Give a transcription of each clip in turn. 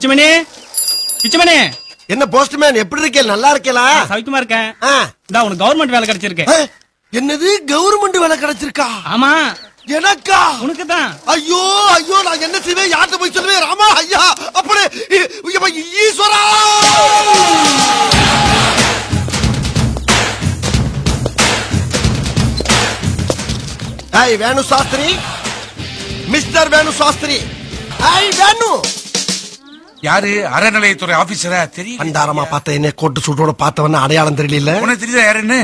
பிச்சுமணி பிச்சுமணி என்ன போஸ்ட்மேன் எப்படி இருக்கே நல்லா இருக்கேலா சவிக்குமா இருக்கேன் ஆ. இந்தா உனக்கு கவர்மெண்ட் வேலை கிடைச்சிருக்கு ஏ, என்னது கவர்மெண்ட் வேலை கிடைச்சிருக்கா ஆமா எனக்கா உனக்கு தான் ஐயோ ஐயோ நான் என்ன செய்வேன் யார்கிட்ட போய் சொல்லுவேன் ராமா ஐயா அப்படி இ- Ayyappa, Eeswara hi Venu Sastri mister Venu Sastri hi Venu யாரு அறநிலையத்துறை ஆபீசரா தெரியும் பண்டாரமா பார்த்த என்ன கோட்டு சூட்டோட பார்த்தவன அடையாளம் தெரியல உனக்கு தெரியுதா யாருன்னு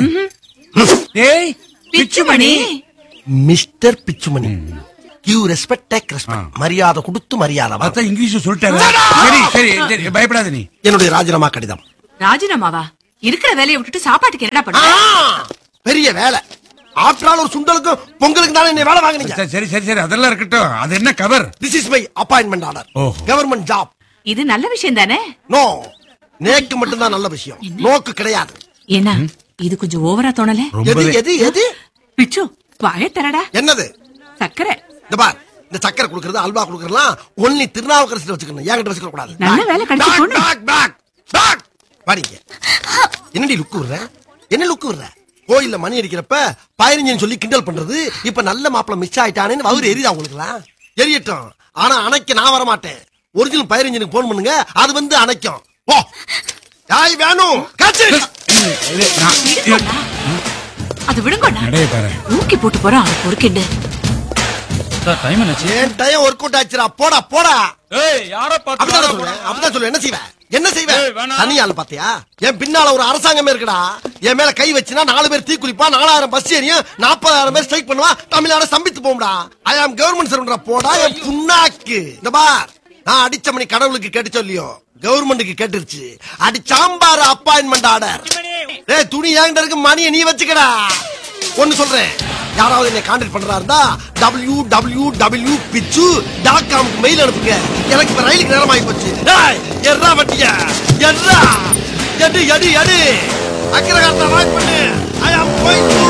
டேய் Pichumani mister Pichumani give respect take respect மரியாதை கொடுத்து மரியாதை வா. பார்த்தா இங்கிலீஷ் சொல்லிட்டாரு சரி சரி சரி பயப்படாத நீ என்னுடைய ராஜினாமா கடிதம் ராஜினாமாவா இருக்கிற வேலையை விட்டுட்டு சாப்பாட்டுக்கு என்ன ஆ, பண்ண பெரிய வேலை ஆஃப்டர் ஆல் ஒரு சுண்டலுக்கும் பொங்கலுக்கு தானே என்ன வேலை வாங்குனீங்க சரி, சரி சரி சரி அதெல்லாம் இருக்கட்டும் அது என்ன cover this is my appointment order ஓஹோ. கவர்மெண்ட் ஜாப் இது நல்ல விஷயம் தானே நோ நேக்கு மட்டும்தான் நல்ல விஷயம் நோக்கு கிடையாது என்ன இது கொஞ்சம் ஓவரா தோணல எது ரொம்பவே எது எது பிச்சு வாய தரடா என்னது சக்கரை இந்த பார் இந்த சக்கரை குடுக்கறது அல்வா குடுக்கறதுலாம் ஒன்லி திருநாவுக்கரசுல வச்சுக்கணும் என்கிட்ட வச்சுக்க கூடாது நல்ல வேலை கிடைச்சு Back, போன back, back, back. வாடிங்க என்னடி லுக்கு விடுற என்ன லுக்கு விடுற கோயில்ல மணி அடிக்கிறப்ப பதினஞ்சுன்னு சொல்லி கிண்டல் பண்றது இப்ப நல்ல மாப்பிள மிஸ் ஆயிட்டானேன்னு அவரு எரியுதா உங்களுக்குலாம் எரியட்டும் ஆனா அணைக்க நான் வர மாட்டேன் ஒரிஜினல் பதினஞ்சுக்கு போன் பண்ணுங்க அது வந்து அணைக்கும் ஓ யாய் வேணும் காச்சு இது, நான்- அது விடுங்கண்ணா நடைய பாரு ஊக்கி போட்டு போறான் அவன் பொறுக்கிண்டு சார் டைம் என்னாச்சு என் டயம் ஒர்க் அவுட் ஆச்சுடா போடா போடா ஏய் யார அப்படிதான் சொல்லுவேன் அப்படிதான் சொல்லுவேன் என்ன செய்வேன் என்ன ஏய், செய்வேன் வேணாம். தனி ஆள் பாத்தியா என் பின்னால ஒரு அரசாங்கமே இருக்குடா என் மேல கை வச்சுனா நாலு பேர் தீ குளிப்பான் நாலாயிரம் பஸ் ஏறியும் நாற்பதாயிரம் பேர் ஸ்ட்ரைக் பண்ணுவான் தமிழ்நாடு ஸ்தம்பித்து போகும்டா ஐ ஆம் கவர்மெண்ட் சர்வன்டா போடா என் புண்ணாக்கு இந்த பார் நான் அடிச்ச மணி கடவுளுக்கு கேட்டு சொல்லியோ கவர்மெண்ட்டுக்கு கேட்டுருச்சு அடிச்சாம்பாரு அப்பாயின்மெண்ட் ஆர்டர் டேய் துணி என்கிட்ட இருக்கு மணியை நீ வச்சுக்கடா ஒன்னு சொல்றேன் யாராவது என்னை கான்டாக்ட் பண்றா இருந்தா W W W Pichu dot காம்க்கு மெயில் அனுப்புங்க எனக்கு இப்ப ரயிலுக்கு நேரம் ஆகி போச்சு டேய் எர்ரா வட்டிய எர்ரா எடு எடு எடு அக்கரகாரத்தை வாய்ஸ் பண்ணு ஐ ஆம் கோயிங் டு